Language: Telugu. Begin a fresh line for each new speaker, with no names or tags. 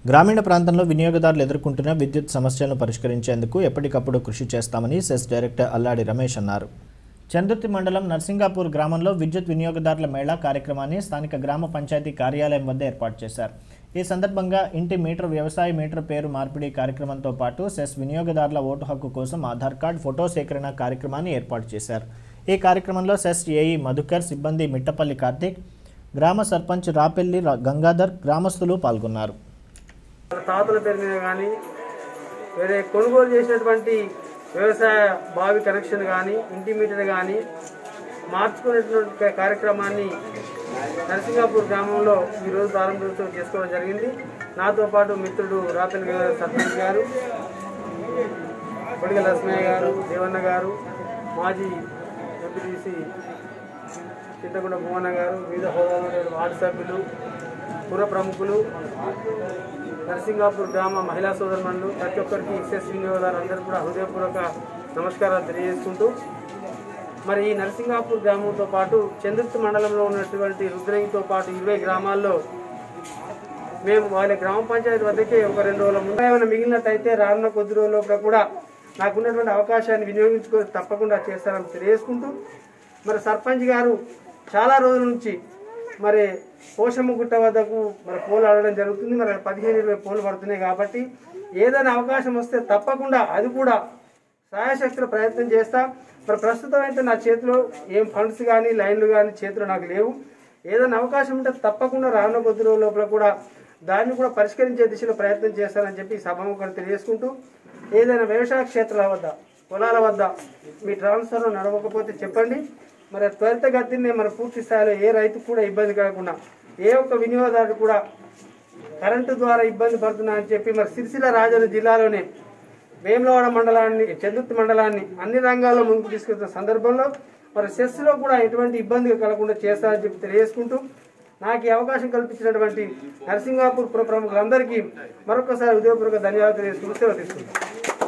గ్రామీణ ప్రాంతంలో వినియోగదారులు ఎదుర్కొంటున్న విద్యుత్ సమస్యలను పరిష్కరించేందుకు ఎప్పటికప్పుడు కృషి చేస్తామని సెస్ డైరెక్టర్ అల్లాడి రమేష్ అన్నారు చందుర్తి మండలం నర్సింగాపూర్ గ్రామంలో విద్యుత్ వినియోగదారుల మేళా కార్యక్రమాన్ని స్థానిక గ్రామ పంచాయతీ కార్యాలయం వద్ద ఏర్పాటు చేశారు ఈ సందర్భంగా ఇంటి మీటర్ వ్యవసాయ మీటర్ పేరు మార్పిడి కార్యక్రమంతో పాటు సెస్ వినియోగదారుల ఓటు హక్కు కోసం ఆధార్ కార్డ్ ఫోటో సేకరణ కార్యక్రమాన్ని ఏర్పాటు చేశారు ఈ కార్యక్రమంలో సెస్ ఏఈ మధుకర్ సిబ్బంది మిట్టపల్లి కార్తీక్ గ్రామ సర్పంచ్ రాపెల్లి ర- గంగాధర్ గ్రామస్తులు పాల్గొన్నారు
మన తాతల పేరు మీద కానీ వేరే కొనుగోలు చేసినటువంటి వ్యవసాయ బావి కనెక్షన్ కానీ ఇంటి మీటర్ కానీ మార్చుకునేటువంటి కా- కార్యక్రమాన్ని నరసింగాపూర్ గ్రామంలో ఈరోజు ప్రారంభోత్సవం చేసుకోవడం జరిగింది నాతో పాటు మిత్రుడు రాపెల్ గారు సర్పంచ్ గారు కొడిగ లక్ష్మయ్య గారు దేవన్న గారు మాజీ ఎంపీటీసీ చింతకుంట భువన గారు వివిధ హోదాలో వార్డు సభ్యులు పుర ప్రముఖులు నరసింగాపూర్ గ్రామ మహిళా సోదరుమణులు ప్రతి ఒక్కరికి ఎస్ఎస్ వినియోగదారు అందరూ కూడా హృదయపూర్వక నమస్కారాలు తెలియజేసుకుంటూ మరి ఈ నరసింగాపూర్ గ్రామంతో పాటు చంద్రుత్ మండలంలో ఉన్నటువంటి రుద్రగితో పాటు ఇరవై గ్రామాల్లో మేము వాళ్ళ గ్రామ పంచాయతీ వద్దకే ఒక రెండు రోజుల ముందు ఏమైనా మిగిలినట్టయితే రానున్న కొద్ది రోజుల లోపల కూడా నాకున్నటువంటి అవకాశాన్ని వినియోగించుకొని తప్పకుండా చేస్తారని తెలియజేసుకుంటూ మరి సర్పంచ్ గారు చాలా రోజుల నుంచి మరి పోషమ్మ గుట్ట వద్దకు మరి పోలు ఆడడం జరుగుతుంది మరి పదిహేను ఇరవై పోలు పడుతున్నాయి కాబట్టి ఏదైనా అవకాశం వస్తే తప్పకుండా అది కూడా సాయశక్తుల ప్రయత్నం చేస్తా మరి ప్రస్తుతం అయితే నా చేతిలో ఏం ఫండ్స్ కానీ లైన్లు కానీ చేతిలో నాకు లేవు ఏదైనా అవకాశం ఉంటే తప్పకుండా రానున్న కొద్ది రోజుల లోపల కూడా దాన్ని కూడా పరిష్కరించే దిశలో ప్రయత్నం చేస్తానని చెప్పి సభాముఖం తెలియజేసుకుంటూ ఏదైనా వ్యవసాయ క్షేత్రాల వద్ద పొలాల వద్ద మీ ట్రాన్స్ఫర్ నడవకపోతే చెప్పండి మరి త్వరితగతిని మన పూర్తి స్థాయిలో ఏ రైతు కూడా ఇబ్బంది కలగకుండా ఏ ఒక్క వినియోగదారుడు కూడా కరెంటు ద్వారా ఇబ్బంది పడుతున్నా అని చెప్పి మరి సిరిసిల్ల రాజన్న జిల్లాలోనే వేములవాడ మండలాన్ని చందుర్తి మండలాన్ని అన్ని రంగాల్లో ముందుకు తీసుకెళ్తున్న సందర్భంలో మరి సెస్లో కూడా ఎటువంటి ఇబ్బంది కలగకుండా చేస్తారని చెప్పి తెలియజేసుకుంటూ నాకు ఈ అవకాశం కల్పించినటువంటి నరసింగాపూర్ పుర ప్రముఖులందరికీ మరొకసారి ఉదయపూర్వక ధన్యవాదాలు తెలియజేసుకుంటూ సెలవు తీసుకుంటాను